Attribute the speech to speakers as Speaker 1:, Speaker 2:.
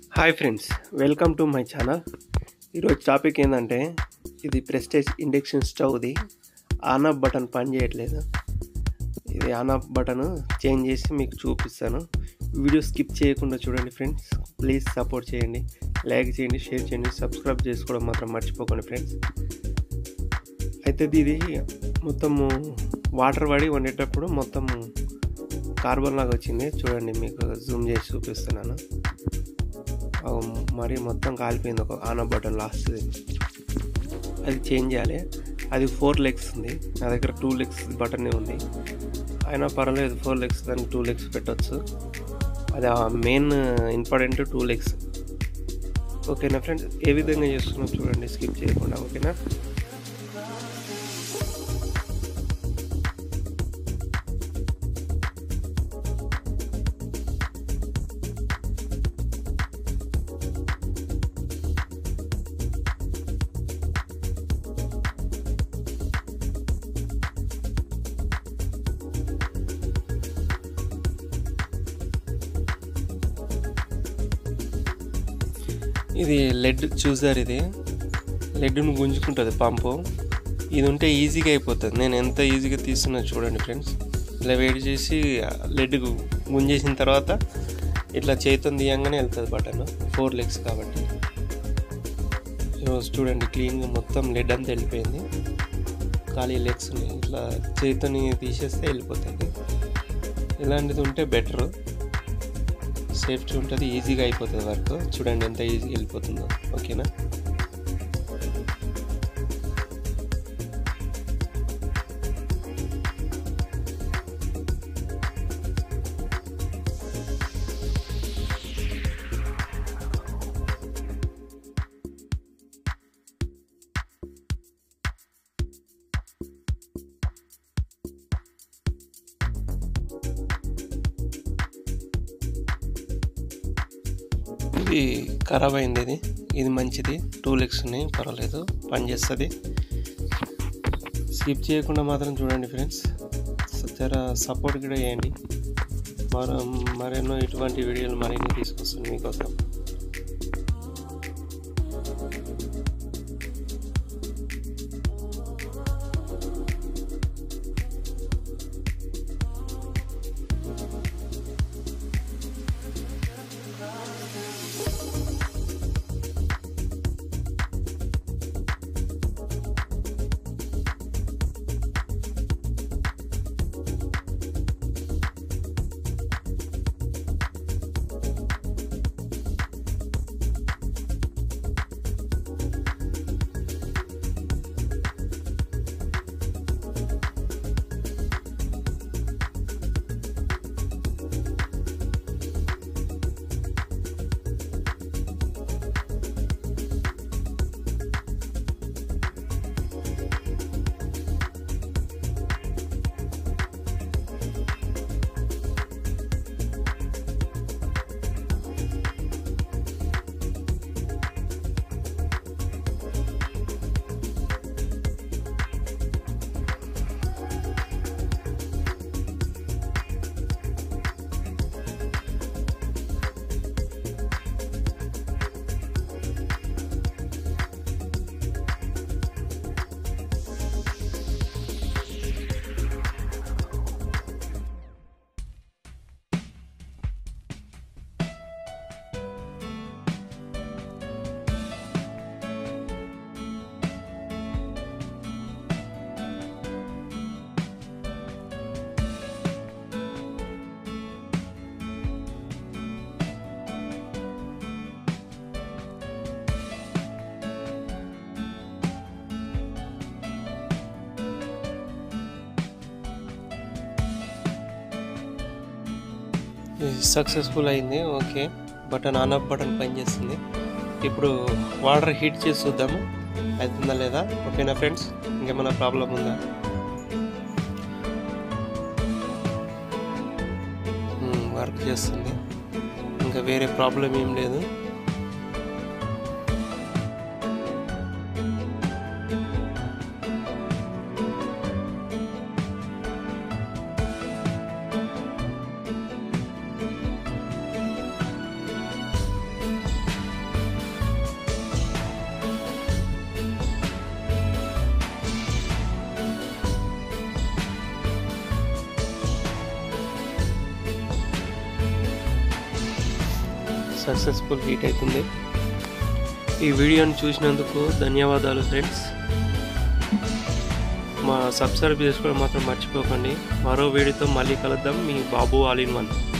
Speaker 1: hi friends welcome to my channel ఈరోజు topic ఏంటంటే ఇది ప్రెస్టేజ్ ఇండక్షన్ స్టవ్ది ఆన్ ఆఫ్ బటన్ పని చేయట్లేదు ఇది ఆన్ ఆఫ్ బటన్ చేంజ్ చేసి మీకు చూపిస్తాను వీడియో స్కిప్ చేయకుండా చూడండి ఫ్రెండ్స్ ప్లీజ్ సపోర్ట్ చేయండి లైక్ చేయండి షేర్ చేయండి సబ్స్క్రైబ్ చేసుకోవడం మాత్రం మర్చిపోకండి ఫ్రెండ్స్ అయితే ఇది మొత్తము వాటర్ పడి వండేటప్పుడు మొత్తం కార్బన్ లాగా వచ్చింది చూడండి మీకు జూమ్ చేసి చూపిస్తున్నాను ఆ మరి మొత్తం కాలిపోయింది ఒక ఆన్ ఆఫ్ బటన్ లాస్ట్ అది చేంజ్ చేయాలి అది ఫోర్ లెగ్స్ ఉంది నా దగ్గర టూ లెగ్స్ బటన్ ఉంది అయినా పర్వాలేదు ఫోర్ లెగ్స్ దానికి టూ లెగ్స్ పెట్టవచ్చు అది ఆ మెయిన్ ఇంపార్టెంట్ టూ లెగ్స్ ఓకేనా ఫ్రెండ్స్ ఏ విధంగా చేస్తున్నాం చూడండి స్కిప్ చేయకుండా ఓకేనా ఇది లెడ్ చూసారు ఇది లెడ్ను గుంజుకుంటుంది పంపు ఇది ఉంటే ఈజీగా అయిపోతుంది నేను ఎంత ఈజీగా తీస్తున్నా చూడండి ఫ్రెండ్స్ ఇలా వేడి చేసి లెడ్ గుంజేసిన తర్వాత ఇట్లా చేతితో తీయంగానే వెళ్తుంది బటన్ ఫోర్ లెగ్స్ కాబట్టి ఈరోజు చూడండి క్లీన్గా మొత్తం లెడ్ అంతా వెళ్ళిపోయింది ఖాళీ లెగ్స్ ఉన్నాయి ఇట్లా చేతిని తీసేస్తే వెళ్ళిపోతుంది ఇలాంటిది ఉంటే బెటరు సేఫ్టీ ఉంటుంది ఈజీగా అయిపోతుంది వర్క్ చూడండి ఎంత ఈజీగా వెళ్ళిపోతుందో ఓకేనా ఇది ఖరాబ్ అయింది ఇది ఇది మంచిది టూ లెగ్స్ ఉన్నాయి పర్వాలేదు పని చేస్తుంది స్కిప్ చేయకుండా మాత్రం చూడండి ఫ్రెండ్స్ జర సపోర్ట్ కూడా చేయండి మరో మరెన్నో ఇటువంటి వీడియోలు మరిన్ని తీసుకొస్తాను మీకోసం సక్సెస్ఫుల్ అయింది okay button on off button పనిచేస్తుంది ఇప్పుడు వాటర్ హీట్ చేసి చూద్దాము అవుతుందా లేదా ఓకేనా ఫ్రెండ్స్ ఇంకేమైనా ప్రాబ్లం ఉందా వర్క్ చేస్తుంది ఇంకా వేరే ప్రాబ్లం ఏం లేదు సక్సెస్ఫుల్ హీట్ అవుతుంది ఈ వీడియోని చూసినందుకు ధన్యవాదాలు ఫ్రెండ్స్ మా సబ్స్క్రైబ్ చేసుకోవడం మాత్రం మర్చిపోకండి మరో వీడియోతో మళ్ళీ కలుద్దాం మీ బాబు ఆల్ ఇన్ వన్